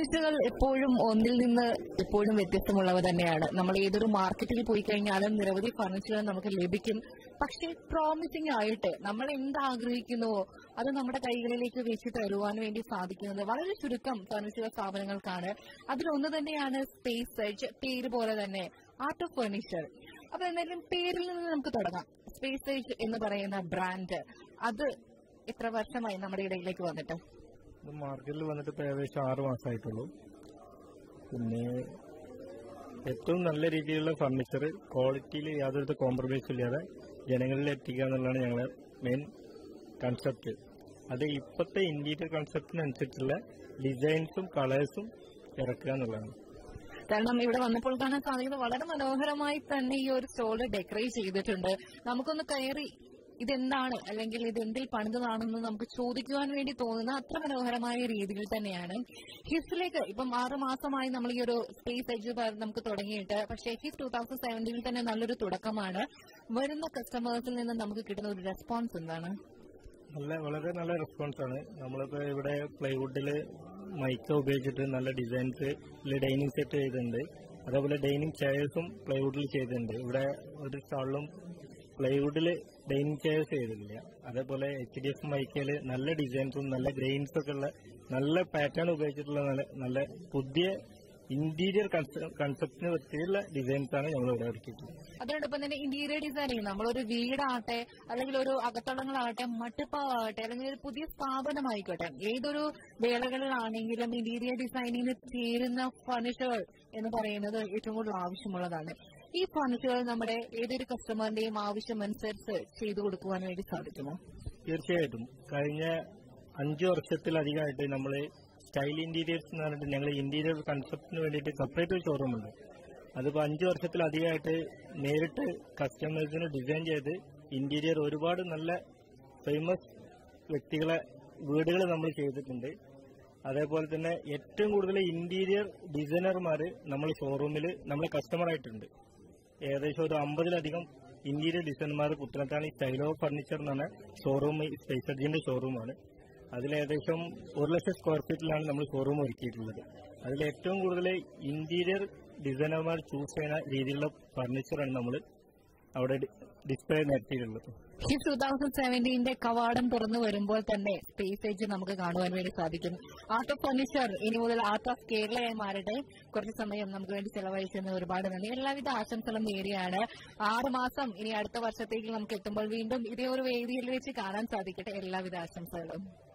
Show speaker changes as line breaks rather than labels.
ഫർണിച്ചറുകൾ എപ്പോഴും ഒന്നിൽ നിന്ന് എപ്പോഴും വ്യത്യസ്തമുള്ളവ തന്നെയാണ് നമ്മൾ ഏതൊരു മാർക്കറ്റിൽ പോയി കഴിഞ്ഞാലും നിരവധി ഫർണിച്ചറുകൾ നമുക്ക് ലഭിക്കും പക്ഷേ പ്രോമിസിംഗ് ആയിട്ട് നമ്മൾ എന്ത് ആഗ്രഹിക്കുന്നുവോ അത് നമ്മുടെ കൈകളിലേക്ക് വെച്ച് തരുവാൻ വേണ്ടി സാധിക്കുന്നത് വളരെ ചുരുക്കം ഫർണിച്ചർ സ്ഥാപനങ്ങൾക്കാണ് അതിലൊന്ന് തന്നെയാണ് സ്പേസ് എഡ്ജ് പേര് പോലെ തന്നെ ആർട്ട് ഓഫ് ഫർണിച്ചർ അപ്പൊ എന്തായാലും പേരിൽ നിന്ന് നമുക്ക് തുടങ്ങാം സ്പേസ് എഡ്ജ് എന്ന് പറയുന്ന ബ്രാൻഡ് അത് എത്ര വർഷമായി നമ്മുടെ ഇടയിലേക്ക് വന്നിട്ട്
ഇത് മാർക്കറ്റിൽ വന്നിട്ട് ഇപ്പോൾ ഏകദേശം ആറ് മാസമായിട്ടുള്ളൂ പിന്നെ ഏറ്റവും നല്ല രീതിയിലുള്ള ഫർണിച്ചർ ക്വാളിറ്റിയിൽ യാതൊരു കോംപ്രമൈസും ഇല്ലാതെ ജനങ്ങളിൽ എത്തിക്കുക എന്നുള്ളതാണ് ഞങ്ങളുടെ മെയിൻ കൺസെപ്റ്റ് അത് ഇപ്പോഴത്തെ ഇന്റീരിയർ കൺസെപ്റ്റിനനുസരിച്ചുള്ള ഡിസൈൻസും കളേഴ്സും ഇറക്കുക എന്നുള്ളതാണ്
കാരണം ഇവിടെ വന്നപ്പോൾ കാണാൻ സാധിക്കുന്നത് വളരെ മനോഹരമായി തന്നെ ഈ ഒരു സ്റ്റോള് ഡെക്കറേറ്റ് ചെയ്തിട്ടുണ്ട് നമുക്കൊന്ന് കയറി ഇതെന്താണ് അല്ലെങ്കിൽ ഇത് എന്തിൽ പണിതതാണെന്ന് നമുക്ക് ചോദിക്കുവാൻ വേണ്ടി തോന്നുന്ന അത്ര മനോഹരമായ രീതിയിൽ തന്നെയാണ് ഹിസിലേക്ക് ഇപ്പം ആറ് മാസമായി നമ്മൾ ഈ ഒരു സ്പേസ് എഡ്ജ് നമുക്ക് തുടങ്ങിയിട്ട് പക്ഷേ ഹിസ് ടൂ തൗസൻഡ് സെവൻറ്റീനിൽ തന്നെ നല്ലൊരു തുടക്കമാണ് വരുന്ന കസ്റ്റമേഴ്സിൽ നിന്ന് നമുക്ക് കിട്ടുന്ന ഒരു റെസ്പോൺസ് എന്താണ്
നല്ല വളരെ നല്ല റെസ്പോൺസ് ആണ് നമ്മളിപ്പോ ഇവിടെ പ്ലൈവുഡിൽ മൈക്ക ഉപയോഗിച്ചിട്ട് നല്ല ഡിസൈൻസ് ഡൈനിങ് സെറ്റ് ചെയ്തിട്ടുണ്ട് അതേപോലെ ഡൈനിങ് ചെയർസും പ്ലൈവുഡിൽ ചെയ്തിട്ടുണ്ട് ഇവിടെ ഒരു സ്റ്റാളിലും പ്ലൈവുഡിൽ ഡൈനിങ് ചെയർസ് ചെയ്തിട്ടില്ല അതേപോലെ എച്ച് ഡി എഫ് മൈക്കയിൽ നല്ല ഡിസൈൻസും നല്ല ഗ്രെയിൻസ് ഒക്കെ ഉള്ള നല്ല പാറ്റേൺ ഉപയോഗിച്ചിട്ടുള്ള നല്ല നല്ല പുതിയ ഇന്റീരിയർ കൺസെപ്റ്റിന് പറ്റിയുള്ള ഡിസൈൻസ് ആണ് ഞങ്ങൾ ഇവിടെ ഒരുക്കിയിട്ടുള്ളത്
അതിനോടൊപ്പം തന്നെ ഇന്റീരിയർ ഡിസൈനിങ് നമ്മളൊരു വീടാകട്ടെ അല്ലെങ്കിൽ ഒരു അകത്തളങ്ങളാകട്ടെ മട്ടുപ്പാവാകട്ടെ അല്ലെങ്കിൽ ഒരു പുതിയ സ്ഥാപനമായിക്കോട്ടെ ഏതൊരു വേളകളിലാണെങ്കിലും ഇന്റീരിയർ ഡിസൈനിങ്ങിന് ചേരുന്ന ഫർണിച്ചറുകൾ എന്ന് പറയുന്നത് ഏറ്റവും കൂടുതൽ ആവശ്യമുള്ളതാണ് ഈ ഫർണിച്ചറുകൾ നമ്മുടെ ഏതൊരു കസ്റ്റമറിന്റെയും ആവശ്യമനുസരിച്ച് ചെയ്തു കൊടുക്കുവാൻ വേണ്ടി സാധിക്കുമോ
തീർച്ചയായിട്ടും കഴിഞ്ഞ അഞ്ചു വർഷത്തിലധികമായിട്ട് നമ്മൾ സ്റ്റൈൽ ഇന്റീരിയേഴ്സ് എന്ന് പറഞ്ഞിട്ട് ഞങ്ങൾ ഇന്റീരിയർ കൺസെപ്റ്റിന് വേണ്ടിയിട്ട് സെപ്പറേറ്റ് ഒരു ഷോറൂം ഉണ്ട് അതിപ്പോൾ അഞ്ചു വർഷത്തിലധികമായിട്ട് നേരിട്ട് കസ്റ്റമേഴ്സിന് ഡിസൈൻ ചെയ്ത് ഇന്റീരിയർ ഒരുപാട് നല്ല ഫേമസ് വ്യക്തികളെ വീടുകൾ നമ്മൾ ചെയ്തിട്ടുണ്ട് അതേപോലെ തന്നെ ഏറ്റവും കൂടുതൽ ഇന്റീരിയർ ഡിസൈനർമാർ നമ്മൾ ഷോറൂമിൽ നമ്മളെ കസ്റ്റമർ ആയിട്ടുണ്ട് ഏകദേശം ഒരു അമ്പതിലധികം ഇന്റീരിയർ ഡിസൈനർമാർ പുത്തനത്താണി സ്റ്റൈൽ ഓഫ് ഫർണിച്ചർ എന്നാണ് ഷോറൂം സ്പേസ് എഡ്ജിന്റെ ഷോറൂമാണ് അതിൽ ഏകദേശം ഒരു ലക്ഷം സ്ക്വയർ ഫീറ്റിലാണ് നമ്മൾ ഷോറൂം ഒരുക്കിയിട്ടുള്ളത് അതിൽ ഏറ്റവും കൂടുതൽ ഇന്റീരിയർ ഡിസൈനർമാർ ചൂസ് ചെയ്യുന്ന രീതിയിലുള്ള ഫർണിച്ചറാണ് നമ്മൾ അവിടെ ഡിസ്പ്ലേ നടത്തിയിട്ടുള്ളത്
ഈ ടൂ തൗസൻഡ് സെവൻറ്റീന്റെ കവാടം തുറന്നു വരുമ്പോൾ തന്നെ സ്പേസ് ഏജ് നമുക്ക് കാണുവാൻ വേണ്ടി സാധിക്കും ആർട്ട് ഓഫ് ഫർണിച്ചർ ഇനി മുതൽ ആർട്ട് ഓഫ് കേരളയായി മാറട്ടെ കുറച്ച് സമയം നമുക്ക് വേണ്ടി ചെലവഴിച്ചെന്ന് ഒരുപാട് നന്ദി എല്ലാവിധ ആശംസകളും നേരിയാണ് ആറ് മാസം ഇനി അടുത്ത വർഷത്തേക്ക് നമുക്ക് എത്തുമ്പോൾ വീണ്ടും ഇതേ ഒരു വേദിയിൽ വെച്ച് കാണാൻ സാധിക്കട്ടെ എല്ലാവിധ ആശംസകളും